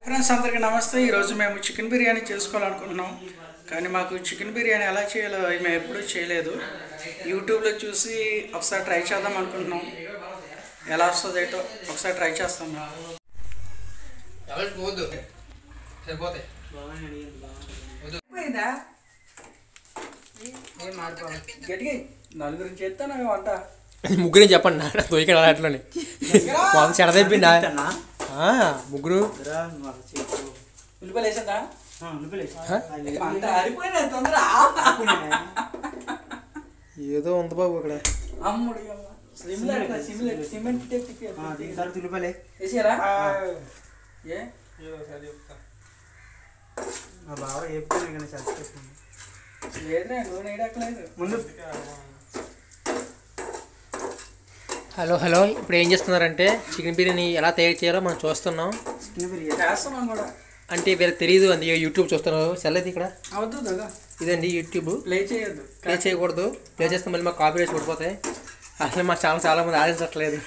Friends అందరికీ నమస్తే ఈరోజు మేము చికెన్ బిర్యానీ చేసుకోవాలనుకుంటున్నాం కానీ మాకు చికెన్ బిర్యానీ ఎలా చేయాలో మేము ఎప్పుడూ చేయలేదు యూట్యూబ్లో చూసి ఒకసారి ట్రై చేద్దాం అనుకుంటున్నాం ఎలా వస్తుంది ఏంటో ఒకసారి ట్రై చేస్తాం ఎవరికి పోవద్దు సరిపోతాయి గట్టిగా నలుగురు చేస్తాను వంట ముగ్గురే చెప్పండి నా దొరికాడు అలా అట్లని వంద చెడదైపోయిందా ముగ్గురు ఉల్లిపాయలు వేసిందా హ? అంత ఆరిపోయినా తొందర ఏదో ఉంది బాబు ఇక్కడ అమ్ముడు సిమెంట్ సిమెంట్ సిమెంట్ టెక్ వేసారా ఏ లేదురా నూనె వేయక్కలేదు ముందు హలో హలో ఇప్పుడు ఏం చేస్తున్నారంటే చికెన్ బిర్యానీ ఎలా తయారు చేయాలో మనం చూస్తున్నాం చికెన్ బిర్యానీ చేస్తున్నాం కూడా అంటే వీళ్ళకి తెలియదు అంది యూట్యూబ్ చూస్తున్నారు సెల్లది ఇక్కడ అవద్దు కదా ఇదండి యూట్యూబ్ ప్లే చేయొద్దు ప్లే చేయకూడదు ప్లే చేస్తే మళ్ళీ మాకు కాపీ రేట్స్ పడిపోతాయి అసలు మా ఛానల్ చాలా మంది ఆడించట్లేదు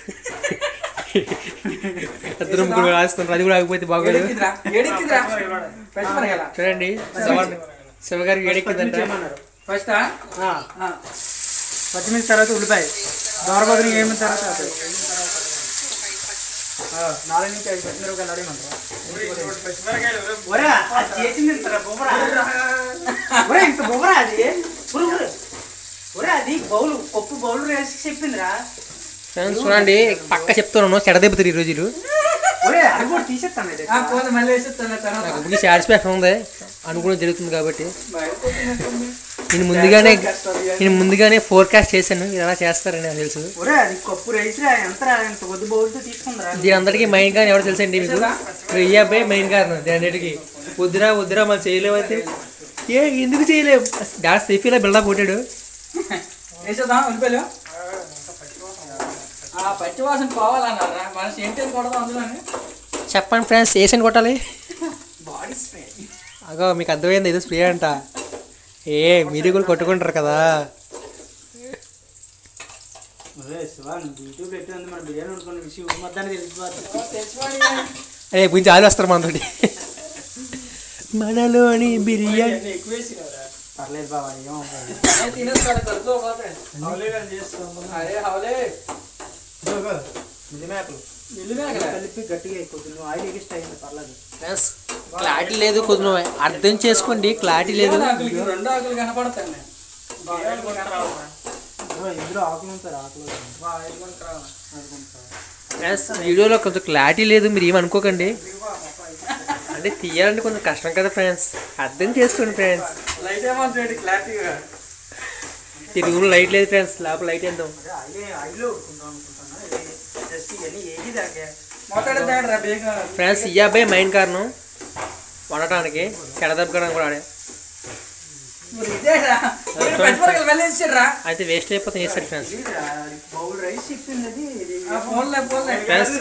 ఇద్దరు ముగ్గురు ఆడిస్తున్నారు అది కూడా ఆగిపోతే బాగోలేదు ఏడెక్కిందిరా ఏడెక్కిందిరా ఫస్ట్ మనగల చూడండి శివ శివ గారికి వేడెక్కిందంట ఫస్ట్ పచ్చిమిర్చి తర్వాత ఉల్లిపాయ దోరబోతుని ఏమిన తర్వాత అది. ఆ, నాలుగు నుంచి ఐదు పచ్చిమిరపకాయలు అడిగమంటారా ఒరే అది చేసింది ఇంతరా బొమ్మరా ఒరే ఇంత బొమ్మరా అది ఒరే, ఒరే. ఒరే అది బౌలు పప్పు బౌలు వేసి చెప్పిందిరా ఫ్రెండ్స్ చూడండి పక్క చెప్తున్నాను చెడదెబ్బతారు ఈ రోజులు ఒరే అది కూడా తీసేస్తాను ఇది పోతే మళ్ళీ వేసేస్తాను తర్వాత నాకు ఇప్పటికీ సాటిస్ఫాక్షన్ ఉంది అనుకున్నది జరుగుతుంది కాబట్టి భయపడుతున్నట్టుంది. నేను ముందుగానే నేను ముందుగానే ఫోర్కాస్ట్ చేశాను ఇది ఎలా చేస్తారని నాకు తెలుసు ఒరే అది కప్పు రైస్రా ఎంతరా ఇంత కొద్ది బౌల్తో తీసుకుందిరా దీని అందరికీ మెయిన్ గానే ఎవరు తెలుసండి మీకు మీరు ఈ అబ్బాయి మెయిన్ కారణం దీని అన్నిటికీ వద్దురా వద్దురా మనం చేయలేమైతే ఏ ఎందుకు చేయలేము డాన్స్ సెఫీలా బిల్డప్ కొట్టాడు వేసేద్దాం ఉల్లిపాయలు ఆ పచ్చి వాసన పోవాలన్నారా మన సెంటెన్ కొడదాం అందులోని చెప్పండి ఫ్రెండ్స్ ఏసెంట్ కొట్టాలి బాడీ స్ప్రే అగో మీకు అర్థమైంది ఇది స్ప్రే అంట ఏ మీరు కూడా కొట్టుకుంటారు కదా ఒరే శివ నువ్వు యూట్యూబ్ పెట్టింది మన బిర్యానీ అనుకున్న విషయం మొత్తానికి తెలిసిపోతుంది తెచ్చుకోండి అదే గురించి ఆలు వస్తారు మనతోటి మనలోని బిర్యానీ ఎక్కువ వేసినవరా పర్లేదు బాబా ఏమవుతుంది తినేస్తాడు కడుపులో పోతాయి అరే హౌలే మిల్లిమేకలు నిల్లుమేకలే కలిపి గట్టిగా అయిపోతుంది నువ్వు ఆయిల్ ఎగిస్ట్ అయింది పర్లేదు ఫ్రెండ్స్ క్లారిటీ లేదు కొంచెం అర్థం చేసుకోండి క్లారిటీ లేదు రెండు ఆకులకి రెండు ఆకులు కనపడతాయి ఇదిగో ఇందులో ఆకులు ఉంటారు ఆకులు ఫ్రెండ్స్ వీడియోలో కొంచెం క్లారిటీ లేదు మీరు ఏమనుకోకండి అంటే తీయాలంటే కొంచెం కష్టం కదా ఫ్రెండ్స్ అర్థం చేసుకోండి ఫ్రెండ్స్ లైట్ ఏమంటాడు క్లారిటీగా ఈ రూమ్ లైట్ లేదు ఫ్రెండ్స్ లోపల లైట్ వేద్దాం ఆయిల్ ఆయిల్ ఉడుకుంటాం అనుకుంటున్నా జస్ట్ ఇవన్నీ ఏది దాకా మాట్లాడతాడు రా బేగా ఫ్రెండ్స్ ఈ అబ్బాయి మెయిన్ కారణం వండటానికి చెడదబ్బడానికి కూడా ఆడే మరి ఇదేరా పచ్చిమిరకాయలు మళ్ళీ వేసాడు రా అయితే వేస్ట్ అయిపోతే చేస్తారు ఫ్రెండ్స్ బౌల్ రైస్ చెప్పింది అది ఇది ఫోన్లే ఫోన్లే ఫ్రెండ్స్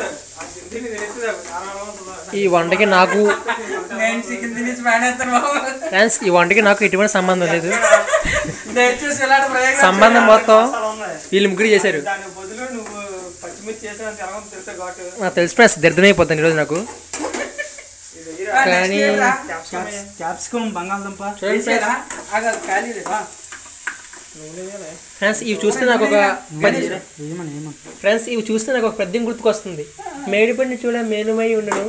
ఈ వంటకి నాకు నేను చికెన్ తినేసి మానేస్తాను బాబు ఫ్రెండ్స్ ఈ వంటకి నాకు ఎటువంటి సంబంధం లేదు దయచేసి ఇలాంటి ప్రయోగాలు సంబంధం మొత్తం చాలా ఉన్నాయి వీళ్ళు ముగ్గురు చేశారు దాని బదులు నువ్వు పచ్చిమిర్చి చేసిన తెలంగాణ తెలుసా ఘాటు నాకు తెలిసి ఫ్రెండ్స్ దరిద్రమైపోతుంది ఈరోజు నాకు ఆ, next కానీ year రా. క్యాప్సికం బంగాళదుంప చూడండి వేసేరా? ఆగు, అది ఖాళీ లేదు. ఆ. ఫ్రెండ్స్ ఇవి చూస్తే నాకు ఒక పది ఏమని ఏమని ఫ్రెండ్స్ ఇవి చూస్తే నాకు ఒక పెద్ద గుర్తుకొస్తుంది మేడిపండి చూడ మేలుమై ఉండను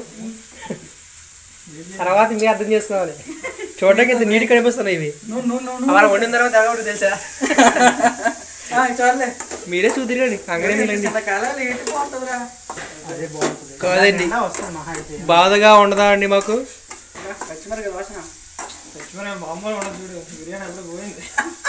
తర్వాత మీరు అర్థం చేసుకోవాలి చూడడానికి ఇంత నీటి కనిపిస్తున్నాయి ఇవి నువ్వు నువ్వు నువ్వు నువ్వు. అలా వండిన తర్వాత ఎలా తెలుసా ఆ, చాలులే మీరే చూదిరండి కంగరేండి ఇంతకాలాలు ఏంటి పోతుందిరా అదే బాగుంటుంది కాదండి ఎలా వస్తుంది మహా అయితే బాధగా ఉండదా అండి మాకు పచ్చిమిరకాయ వాసన మామూలు ఉండదు చూడు బిర్యానీ ఎప్పుడు పోయింది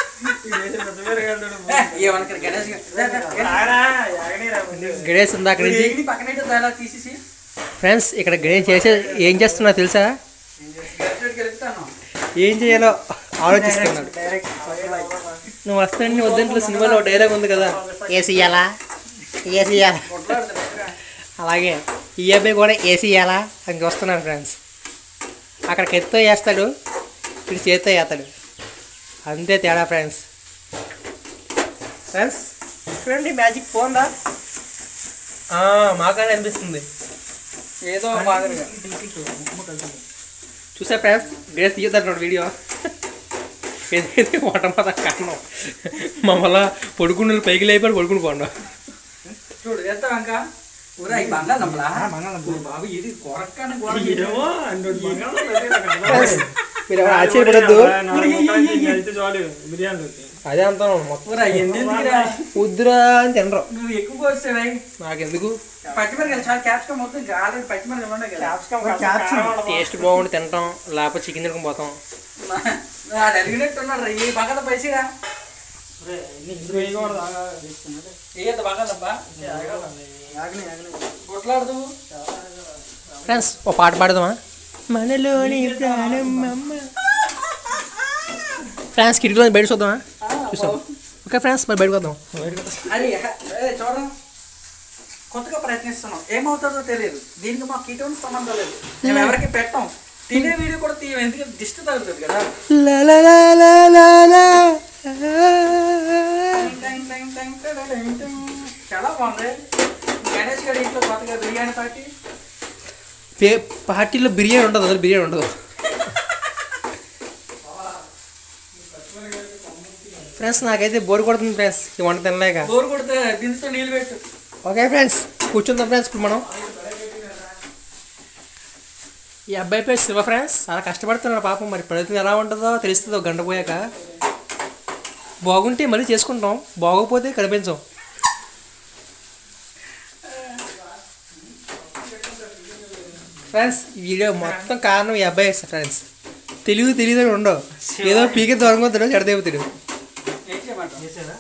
ఏమనుకోరు గణేష్ గారు. రా, రా, గణేష్. గణేష్ ఉంది అక్కడి నుంచి ఏగిని పక్కన ఇటు తేడా తీసేసి ఫ్రెండ్స్ ఇక్కడ గణేష్ చేసే ఏం చేస్తున్నా తెలుసా గట్టిగా గెలుపుతాను ఏం చేయాలో ఆలోచిస్తున్నాడు డైరెక్ట్ నువ్వు వస్తానని వద్దంట్లో సినిమాలో డైలాగ్ ఉంది కదా ఏసీయాలా ఏసీయాలా కొట్లాడుతున్నా అలాగే ఈ అబ్బాయి కూడా ఏసీ వేయాలా అని వస్తున్నాను ఫ్రెండ్స్ అక్కడ ఎత్తో వేస్తాడు ఇటు చేత్తో వేస్తాడు అంతే తేడా ఫ్రెండ్స్ ఫ్రెండ్స్ చూడండి మ్యాజిక్ పోందా మాకనే అనిపిస్తుంది ఏదో మాదిరిగా చూసా ఫ్రెండ్స్ గ్రేస్ తీయద్దంటున్నాడు వీడియో ఏదైతే మొట్టమొదట కారణం మమ్మల్ని పడుకుని పైకి లేపాడు పడుకుని పోండు చూడు ఎంత వంక ఊరా ఈ బంగాళదుంపలా బాబు ఇది కొరక్కని ఫ్రెండ్స్ మీరు ఎవరు ఆశ్చర్యపడద్దు బిర్యానీ అదే అంతా మొత్తం ఊరా ఎందుకురా ఉద్దురా అని తినరు నువ్వు ఎక్కువ పోస్తావే నాకెందుకు పచ్చిమిరకాయలు చాలా క్యాప్సికం మొత్తం ఆల్రెడీ పచ్చిమిరకాయలు ఉన్నాయి కదా టేస్ట్ బాగుండి తింటాం లేకపోతే చికెన్ తినక పోతాం వాడు అడిగినట్టు ఉన్నాడు రా ఈ బగల పైసగా ఏత బగలబ్బా కొట్లాడదు ఫ్రెండ్స్ ఓ పాట పాడదామా మనలోని ప్రాణం అమ్మ ఫ్రెండ్స్ కిటికీలో బయట చూద్దామా చూసాం ఓకే ఫ్రెండ్స్ మరి బయటకు వద్దాం అది ఏ, చూడరా కొత్తగా ప్రయత్నిస్తున్నాం ఏమవుతుందో తెలియదు దీనికి మాకు ఇటువంటి సంబంధం లేదు మేము ఎవరికి పెట్టాం తినే వీడియో కూడా తీయం ఎందుకంటే దిష్టి తగులుతుంది కదా లా లా లా లా లా లా. టైం, టైం, టైం, టడడైం, టైం. చాలా బాగుంది గణేష్ గారి ఇంట్లో కొత్తగా బిర్యానీ పార్టీ పే పార్టీలో బిర్యానీ ఉండదు అసలు బిర్యానీ ఉండదు ఫ్రెండ్స్ నాకైతే బోర్ కొడుతుంది ఫ్రెండ్స్ ఈ వంట తినలేక బోరు కొడితే బిందుతో నీళ్ళు పెట్టు ఓకే ఫ్రెండ్స్ కూర్చుందాం ఫ్రెండ్స్ ఇప్పుడు మనం ఈ అబ్బాయి పేరు శివ ఫ్రెండ్స్ చాలా కష్టపడుతున్నాడు పాపం మరి ప్రయత్నం ఎలా ఉంటుందో తెలుస్తుంది ఒక గంట పోయాక బాగుంటే మళ్ళీ చేసుకుంటాం బాగోకపోతే కనిపించం ఫ్రెండ్స్ ఈ వీడియో మొత్తం కారణం ఈ అబ్బాయి ఫ్రెండ్స్ తెలివి తెలియదు అని ఉండవు ఏదో పీకే దూరంగా వద్దాడు ఎడదేవుతాడు ఏం చేయమంటావు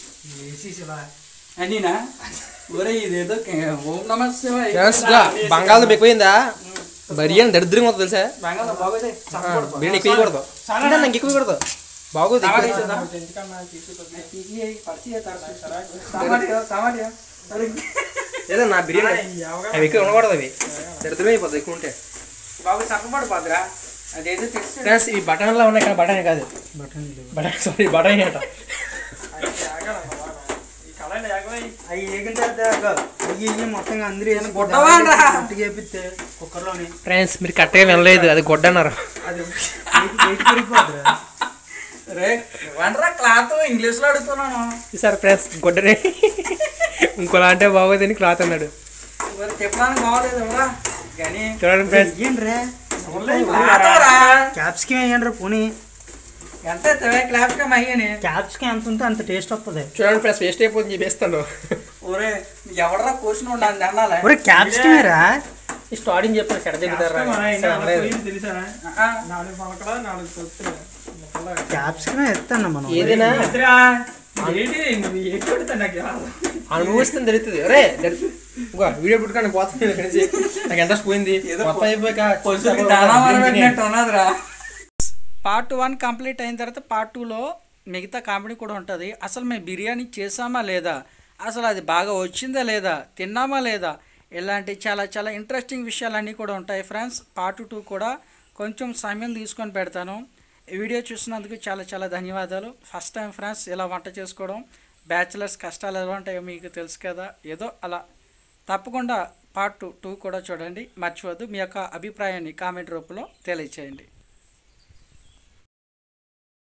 అన్నీనా ఒరే ఇదేదో కే- ఓం నమ శివాయ ఫ్రెండ్స్ ఇదిగో, బంగాళదుంప ఎక్కువైందా బిర్యానీ దరిద్రంగా అవుతుంది తెలుసా బంగాళ బాగోదే ఆ, బిర్యానీ ఎక్కువ కూడదు నాకు ఎక్కువ కూడదు బాగోదు టమాటా ఎక్కువ. వేసేద్దాం. తీసి వేయి, పరిచి వేయి, తరచు. టమాటా, టమాటా. అరే, లేదా నా బిర్యానీ అవి ఎక్కువ ఉండకూడదు అవి దరిద్రం అయిపోతుంది ఎక్కువ ఉంటే బాబు చక్కబడి పోదురా అదేదో తెచ్చి ఫ్రెండ్స్ ఈ బటన్లో ఉన్నాయి కానీ బటన్ కాదు బటన్ సారీ బటన్ అంట అవి ఏగిన తర్వాత అవి ఇవి మొత్తంగా అందరూ వేసి గుడ్డవా రా? గట్టిగా వేపిస్తే కుక్కర్లోని ఫ్రెండ్స్ మీరు కరెక్ట్గా వినలేదు అది గొడ్డ అన్నారు అది బయట- బయటికి వెళ్ళిపోద్దిరా. రే వండరా క్లాత్ ఇంగ్లీష్ లో అడుగుతున్నాను ఈసారి ఫ్రెండ్స్ గొడ్డనే ఇంకోలా అంటే బాగోదని క్లాత్ అన్నాడు మరి చెప్పడానికి బాగోలేదు ఎవరా కానీ చూడండి ఫ్రెండ్స్ ఏంట్రా క్లాత్ రా క్యాప్సికం వేయండి పోనీ ఎంత అవుతావే క్లాప్సికం అయ్యని క్యాప్సికం ఎంత ఉంటే అంత టేస్ట్ వస్తుంది చూడండి ఫ్రెండ్స్ వేస్ట్ అయిపోతుంది చెప్పేస్తాను ఒరే ఎవడరా కూర్చుని ఉండాలి అన్నాలే ఒరే క్యాప్సికమేరా ఈ స్టార్టింగ్ చెప్పారు చెడ చెబుతారా నాలుగు పలకల నాలుగు తొత్తులు క్యాప్సికమే ఎత్తాను మనం ఏదైనా ఏంటి నువ్వు ఏ కొడితే నాకు రాదు. అనుభవిస్తుంది తెలుస్తుంది అరే ఇంకో వీడియో పెట్టుకొని పోతుంది ఇక్కడి నుంచి. నాకు ఎంత పోయింది మొత్తం అయిపోయాక పొద్దుకి దానావరం పెట్టినట్టు ఉన్నదిరా పార్ట్ వన్ కంప్లీట్ అయిన తర్వాత పార్ట్ టూలో మిగతా కామెడీ కూడా ఉంటుంది అసలు మేము బిర్యానీ చేసామా లేదా అసలు అది బాగా వచ్చిందా లేదా తిన్నామా లేదా ఇలాంటి చాలా చాలా ఇంట్రెస్టింగ్ విషయాలన్నీ కూడా ఉంటాయి ఫ్రెండ్స్ పార్ట్ టూ కూడా కొంచెం సమయం తీసుకొని పెడతాను ఈ వీడియో చూసినందుకు చాలా చాలా ధన్యవాదాలు ఫస్ట్ టైం ఫ్రెండ్స్ ఇలా వంట చేసుకోవడం బ్యాచిలర్స్ కష్టాలు ఎలా ఉంటాయో మీకు తెలుసు కదా ఏదో అలా తప్పకుండా పార్ట్ టూ కూడా చూడండి మర్చిపోద్దు మీ యొక్క అభిప్రాయాన్ని కామెంట్ రూపంలో తెలియచేయండి